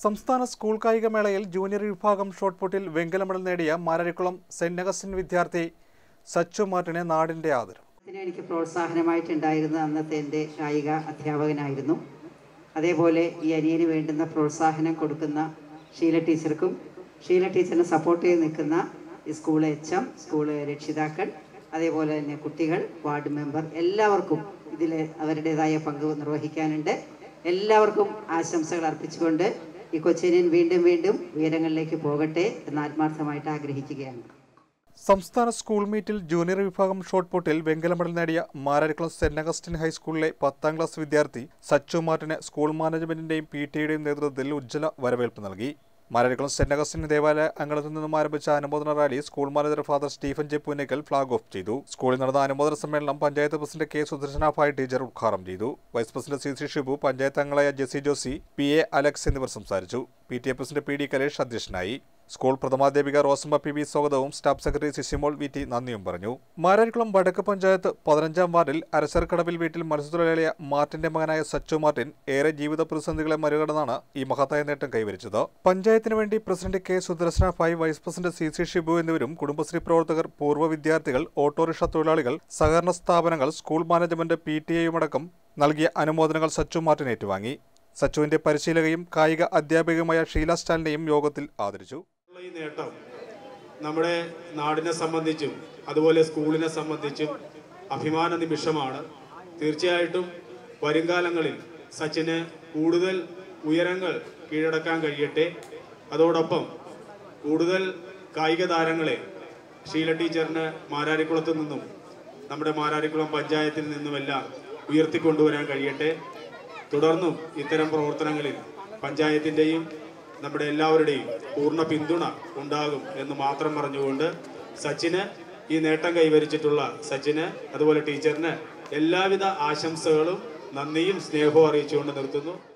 സംസ്ഥാന സ്കൂൾ കായികമേളയിൽ ജൂനിയർ വിഭാഗം ഷോട്ട് പുട്ടിൽ വെങ്കല മെഡൽ നേടിയ മാരാരിക്കുളം സെന്റ് അഗസ്റ്റിൻ വിദ്യാർത്ഥി സച്ചു മാർട്ടിനെ നാടിന്റെ ആദരം ഇതിന് എനിക്ക് പ്രോത്സാഹനമായിട്ടുണ്ടായിരുന്ന അന്നത്തെ എൻ്റെ കായിക അധ്യാപകനായിരുന്നു അതേപോലെ ഈ അനിയന് വേണ്ടുന്ന പ്രോത്സാഹനം കൊടുക്കുന്ന ഷീല ടീച്ചർക്കും ഷീല ടീച്ചറിനെ സപ്പോർട്ട് ചെയ്ത് നിൽക്കുന്ന ഈ സ്കൂൾ എച്ച് എം സ്കൂൾ രക്ഷിതാക്കൾ അതേപോലെ തന്നെ കുട്ടികൾ വാർഡ് മെമ്പർ എല്ലാവർക്കും ഇതിൽ അവരുടേതായ പങ്ക് നിർവഹിക്കാനുണ്ട് എല്ലാവർക്കും ആശംസകൾ അർപ്പിച്ചുകൊണ്ട് ഈ കൊച്ചിനിയൻ വീണ്ടും വീണ്ടും ഉയരങ്ങളിലേക്ക് പോകട്ടെ എന്ന് ആത്മാർത്ഥമായിട്ട് ആഗ്രഹിക്കുകയാണ് സംസ്ഥാന സ്കൂൾ മീറ്റിൽ ജൂനിയർ വിഭാഗം ഷോട്ട് പുട്ടിൽ വെങ്കല മെഡൽ നേടിയ മാരാരിക്കുളം സെന്റ് അഗസ്റ്റിൻ ഹൈസ്കൂളിലെ പത്താം ക്ലാസ് വിദ്യാർത്ഥി സച്ചു മാർട്ടിന് സ്കൂൾ മാനേജ്മെന്റിന്റെയും പി ടിയുടെയും നേതൃത്വത്തിൽ ഉജ്ജ്വല വരവേൽപ്പ് നൽകി മാരാരിക്കുളം സെന്റ് അഗസ്റ്റിൻ ദേവാലയ അങ്കണത്തിൽ നിന്നും ആരംഭിച്ച അനുമോദന rally school manager father Stephen J Punnakkal flag off ചെയ്തു സ്കൂളിൽ നടന്ന അനുമോദന സമ്മേളനം panchayat president K Sudarshanabhai teacher ഉദ്ഘാടനം ചെയ്തു vice president C C Shibu panchayat അംഗങ്ങളായ ജെസി ജോസി പി എ അലക്സ് എന്നിവർ സംസാരിച്ചു P T A president P D Kalesh അധ്യക്ഷനായി സ്കൂൾ പ്രഥമാധ്യാപിക റോസമ്മ പി ബി സ്വാഗതവും staff secretary Sisimol V T നന്ദിയും പറഞ്ഞു മാരാരിക്കുളം വടക്ക് പഞ്ചായത്ത് പതിനഞ്ചാം വാർഡിൽ അരസർക്കടവിൽ വീട്ടിൽ മത്സ്യത്തൊഴിലാളിയായ മാർട്ടിന്റെ മകനായ സച്ചു മാർട്ടിൻ ഏറെ ജീവിത പ്രതിസന്ധികളെ മറികടന്നാണ് ഈ മഹത്തായ നേട്ടം കൈവരിച്ചത് പഞ്ചായത്തിന് വേണ്ടി president K Sudarshana Bhai vice president C C Shibu എന്നിവരും കുടുംബശ്രീ പ്രവർത്തകർ പൂർവ്വ വിദ്യാർത്ഥികൾ ഓട്ടോറിക്ഷ തൊഴിലാളികൾ സഹകരണ സ്ഥാപനങ്ങൾ സ്കൂൾ മാനേജ്മെന്റ് പി ടി എയുമടക്കം നൽകിയ അനുമോദനങ്ങൾ സച്ചു മാർട്ടിൻ ഏറ്റുവാങ്ങി സച്ചുവിന്റെ പരിശീലകയും കായിക അധ്യാപികയുമായ ഷീല സ്റ്റാലിനെയും യോഗത്തിൽ ആദരിച്ചു ഉള്ള ഈ നേട്ടം നമ്മുടെ നാടിനെ സംബന്ധിച്ചും അതുപോലെ സ്കൂളിനെ സംബന്ധിച്ചും അഭിമാന നിമിഷമാണ് തീർച്ചയായിട്ടും വരുംകാലങ്ങളിൽ സച്ചിന് കൂടുതൽ ഉയരങ്ങൾ കീഴടക്കാൻ കഴിയട്ടെ അതോടൊപ്പം കൂടുതൽ കായിക താരങ്ങളെ ഷീല ടീച്ചറിന് മാരാരിക്കുളത്ത് നിന്നും നമ്മുടെ മാരാരിക്കുളം പഞ്ചായത്തിൽ നിന്നുമെല്ലാം ഉയർത്തിക്കൊണ്ടുവരാൻ കഴിയട്ടെ തുടർന്നും ഇത്തരം പ്രവർത്തനങ്ങളിൽ പഞ്ചായത്തിൻ്റെയും നമ്മുടെ എല്ലാവരുടെയും പൂർണ്ണ പിന്തുണ ഉണ്ടാകും എന്ന് മാത്രം പറഞ്ഞുകൊണ്ട് സച്ചിന് ഈ നേട്ടം കൈവരിച്ചിട്ടുള്ള സച്ചിന് അതുപോലെ ടീച്ചറിന് എല്ലാവിധ ആശംസകളും നന്ദിയും സ്നേഹവും അറിയിച്ചുകൊണ്ട് നിർത്തുന്നു